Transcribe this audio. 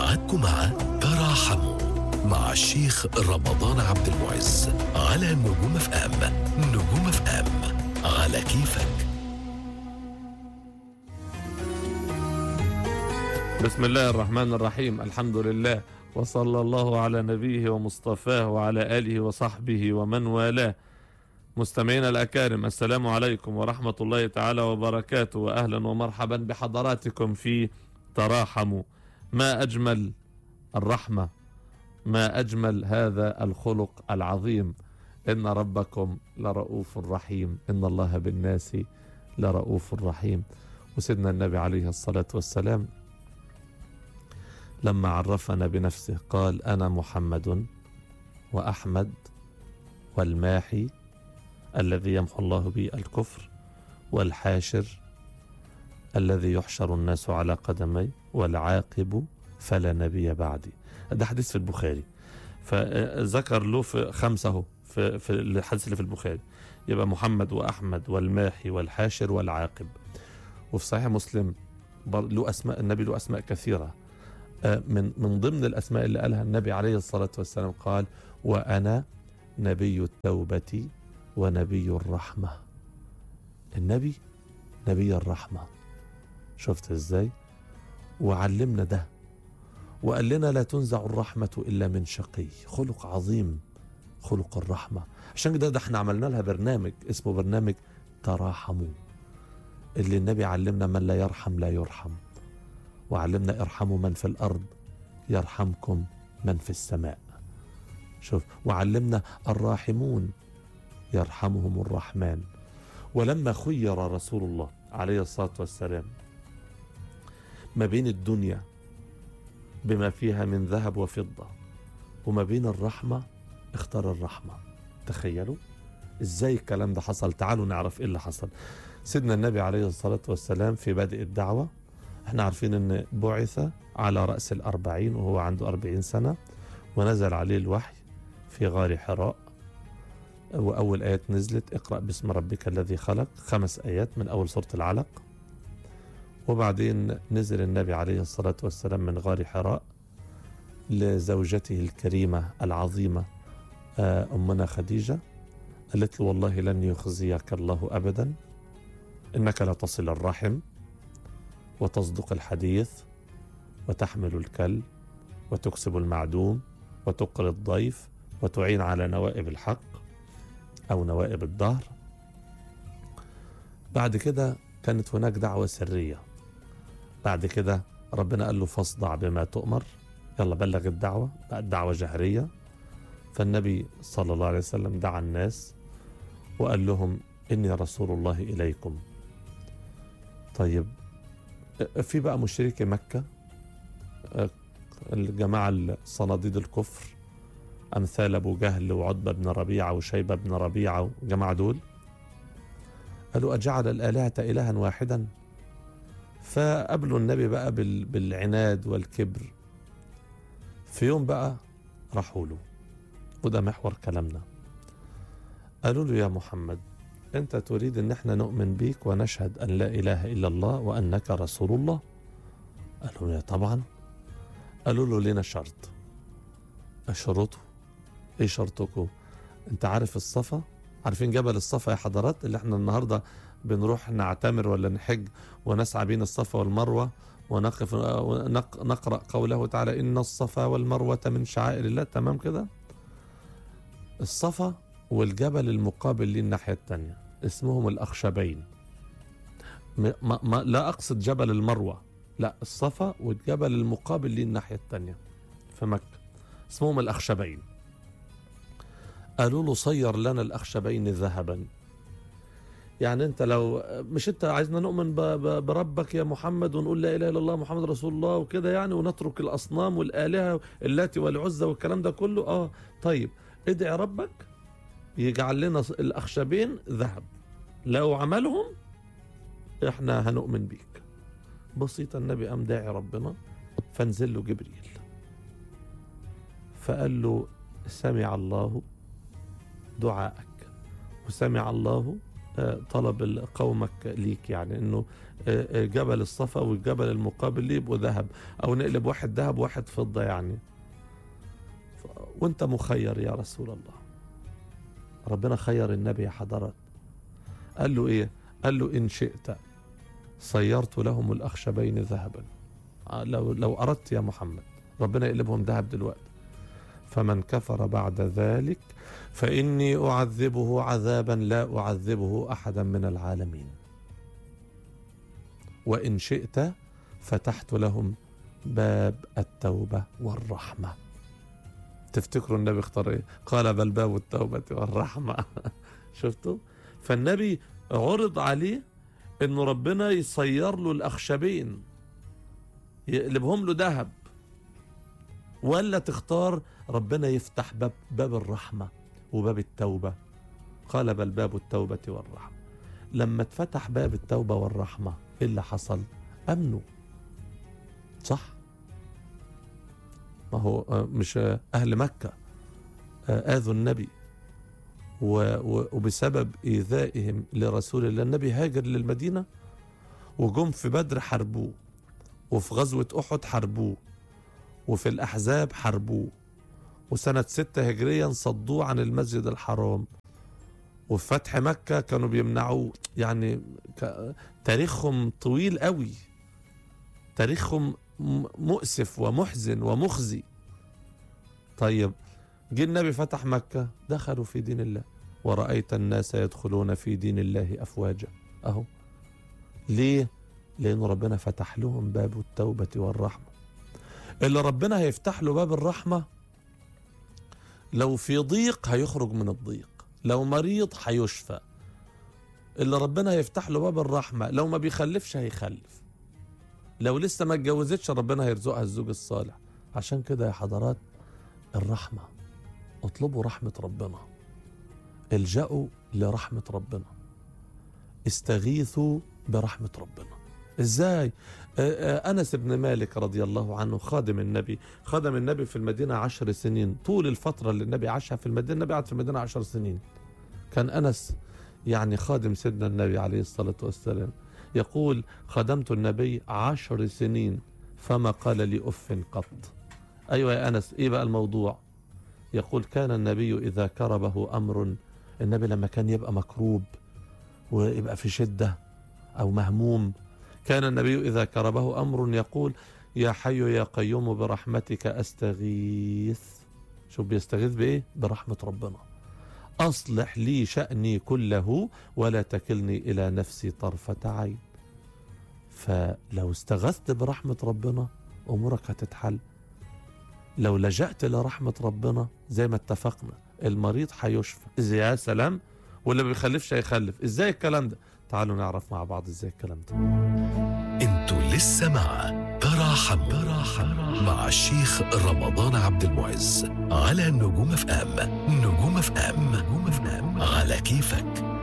معكم مع تراحموا مع الشيخ رمضان عبد المعز على نجوم اف ام نجوم اف ام على كيفك بسم الله الرحمن الرحيم الحمد لله وصلى الله على نبيه ومصطفاه وعلى آله وصحبه ومن والاه مستمعينا الأكارم السلام عليكم ورحمة الله تعالى وبركاته وأهلا ومرحبا بحضراتكم في تراحموا ما أجمل الرحمة ما أجمل هذا الخلق العظيم إن ربكم لرؤوف رحيم إن الله بالناس لرؤوف رحيم وسيدنا النبي عليه الصلاة والسلام لما عرفنا بنفسه قال أنا محمد وأحمد والماحي الذي يمحو الله به الكفر والحاشر الذي يحشر الناس على قدمي والعاقب فلا نبي بعدي ده حديث في البخاري فذكر له في خمسة اهو في, في الحديث اللي في البخاري يبقى محمد وأحمد والماحي والحاشر والعاقب وفي صحيح مسلم له أسماء النبي له أسماء كثيرة من من ضمن الأسماء اللي قالها النبي عليه الصلاة والسلام قال وأنا نبي التوبة ونبي الرحمة النبي نبي الرحمة شفت ازاي وعلمنا ده وقال لنا لا تنزع الرحمة إلا من شقي خلق عظيم خلق الرحمة عشان كده ده احنا عملنا لها برنامج اسمه برنامج تراحموا اللي النبي علمنا من لا يرحم لا يرحم وعلمنا ارحموا من في الأرض يرحمكم من في السماء شوف وعلمنا الراحمون يرحمهم الرحمن ولما خير رسول الله عليه الصلاة والسلام ما بين الدنيا بما فيها من ذهب وفضة وما بين الرحمة اختار الرحمة تخيلوا ازاي الكلام ده حصل تعالوا نعرف ايه اللي حصل سيدنا النبي عليه الصلاة والسلام في بدء الدعوة احنا عارفين ان بعث على رأس الأربعين وهو عنده أربعين سنة ونزل عليه الوحي في غار حراء وأول آيات نزلت اقرأ باسم ربك الذي خلق خمس آيات من أول سورة العلق وبعدين نزل النبي عليه الصلاة والسلام من غار حراء لزوجته الكريمة العظيمة أمنا خديجة قالت له والله لن يخزيك الله أبدا إنك لا تصل الرحم وتصدق الحديث وتحمل الكل وتكسب المعدوم وتقري الضيف وتعين على نوائب الحق أو نوائب الدهر بعد كده كانت هناك دعوة سرية بعد كده ربنا قال له فاصدع بما تؤمر يلا بلغ الدعوة بقت دعوة جهرية فالنبي صلى الله عليه وسلم دعا الناس وقال لهم إني رسول الله إليكم طيب في بقى مشركي مكة الجماعة الصناديد الكفر أمثال أبو جهل وعتبة بن ربيعة وشيبة بن ربيعة والجماعة دول قالوا أجعل الآلهة إلها واحدا فقابلوا النبي بقى بالعناد والكبر في يوم بقى راحوا له وده محور كلامنا قالوا له يا محمد انت تريد ان احنا نؤمن بيك ونشهد ان لا اله الا الله وانك رسول الله قالوا له طبعا قالوا له لنا شرط شروطه ايه شرطكم انت عارف الصفا عارفين جبل الصفا يا حضرات اللي احنا النهارده بنروح نعتمر ولا نحج ونسعى بين الصفا والمروه ونقف نقرا قوله تعالى ان الصفا والمروه من شعائر الله تمام كده الصفا والجبل المقابل ليه الناحيه الثانيه اسمهم الاخشبين ما ما لا اقصد جبل المروه لا الصفا والجبل المقابل ليه الناحيه الثانيه في مكه اسمهم الاخشبين قالوا له صير لنا الاخشبين ذهبا يعني انت لو مش انت عايزنا نؤمن بربك يا محمد ونقول لا اله الا الله محمد رسول الله وكده يعني ونترك الاصنام والالهه اللاتي والعزى والكلام ده كله اه طيب ادعي ربك يجعل لنا الاخشبين ذهب لو عملهم احنا هنؤمن بيك بسيط النبي قام داعي ربنا فنزل له جبريل فقال له سمع الله دعاءك وسمع الله آه، طلب قومك ليك يعني انه آه، آه، جبل الصفا والجبل المقابل ليه يبقوا ذهب او نقلب واحد ذهب وواحد فضه يعني ف- وانت مخير يا رسول الله ربنا خير النبي يا حضرات قال له ايه قال له ان شئت صيرت لهم الاخشبين ذهبا آه، لو لو اردت يا محمد ربنا يقلبهم ذهب دلوقتي فمن كفر بعد ذلك فاني اعذبه عذابا لا اعذبه احدا من العالمين وان شئت فتحت لهم باب التوبه والرحمه تفتكروا النبي اختار ايه قال بل باب التوبه والرحمه شفتوا فالنبي عرض عليه انه ربنا يصير له الاخشبين يقلبهم له ذهب ولا تختار ربنا يفتح باب باب الرحمه وباب التوبه قال بل باب التوبه والرحمه لما اتفتح باب التوبه والرحمه ايه اللي حصل امنوا صح ما هو آه، مش آه، اهل مكه آه، اذوا النبي و- و- وبسبب ايذائهم لرسول الله النبي هاجر للمدينه وجم في بدر حاربوه وفي غزوه احد حاربوه وفي الأحزاب حاربوه وسنة ستة هجريا صدوه عن المسجد الحرام وفي فتح مكة كانوا بيمنعوه يعني ك- تاريخهم طويل قوي تاريخهم م- مؤسف ومحزن ومخزي طيب جه النبي فتح مكة دخلوا في دين الله ورأيت الناس يدخلون في دين الله أفواجا أهو ليه؟ لأن ربنا فتح لهم باب التوبة والرحمة اللي ربنا هيفتح له باب الرحمة لو في ضيق هيخرج من الضيق لو مريض هيشفى اللي ربنا هيفتح له باب الرحمة لو ما بيخلفش هيخلف لو لسه ما اتجوزتش ربنا هيرزقها الزوج الصالح عشان كده يا حضرات الرحمة اطلبوا رحمة ربنا الجأوا لرحمة ربنا استغيثوا برحمة ربنا ازاي آه، آه، انس بن مالك رضي الله عنه خادم النبي خدم النبي في المدينه عشر سنين طول الفتره اللي النبي عاشها في المدينه النبي قعد في المدينه عشر سنين كان انس يعني خادم سيدنا النبي عليه الصلاه والسلام يقول خدمت النبي عشر سنين فما قال لي اف قط ايوه يا انس ايه بقى الموضوع يقول كان النبي اذا كربه امر النبي لما كان يبقى مكروب ويبقى في شده او مهموم كان النبي إذا كربه أمر يقول يا حي يا قيوم برحمتك أستغيث شوف بيستغيث بإيه برحمة ربنا أصلح لي شأني كله ولا تكلني إلى نفسي طرفة عين فلو استغثت برحمة ربنا أمورك هتتحل لو لجأت لرحمة ربنا زي ما اتفقنا المريض هيشفى إزاي يا سلام واللي ما بيخلفش هيخلف ازاي الكلام ده تعالوا نعرف مع بعض ازاي الكلام ده انتوا لسه مع تراحم تراحم مع الشيخ رمضان عبد المعز على نجوم اف ام نجوم اف ام نجوم اف ام على كيفك